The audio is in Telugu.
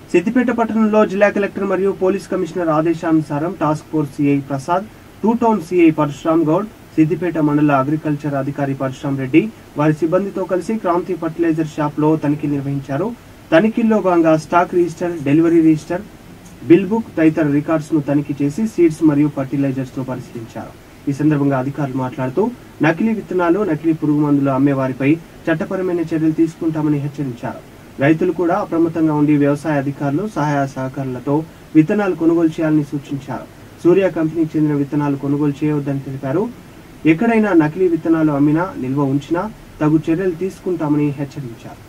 సిద్దిపేట పట్టణంలో జిల్లా కలెక్టర్ మరియు పోలీస్ కమిషనర్ ఆదేశానుసారం task force CI Prasad two town CI Parashuram Goud Siddipet మండల అగ్రికల్చర్ అధికారి పరశురామ్ రెడ్డి వారి సిబ్బందితో కలిసి క్రాంతి ఫర్టిలైజర్ షాప్ లో తనిఖీ నిర్వహించారు తనిఖీల్లో భాగంగా stock register delivery register bill book తదితర రికార్డ్స్ ను తనిఖీ చేసి సీడ్స్ మరియు ఫర్టిలైజర్స్ ను పరిశీలించారు ఈ సందర్భంగా అధికారులు మాట్లాడుతూ నకిలీ విత్తనాలు నకిలీ పురుగు మందులు అమ్మే వారిపై చట్టపరమైన చర్యలు తీసుకుంటామని హెచ్చరించారు రైతులు కూడా అప్రమత్తంగా ఉండి వ్యవసాయ అధికారులు సహాయ సహకారులతో విత్తనాలు కొనుగోలు చేయాలని సూచించారు సూర్య కంపెనీకి చెందిన విత్తనాలు కొనుగోలు చేయవద్దని తెలిపారు ఎక్కడైనా నకిలీ విత్తనాలు అమ్మినా నిల్వ ఉంచినా తగు చర్యలు తీసుకుంటామని హెచ్చరించారు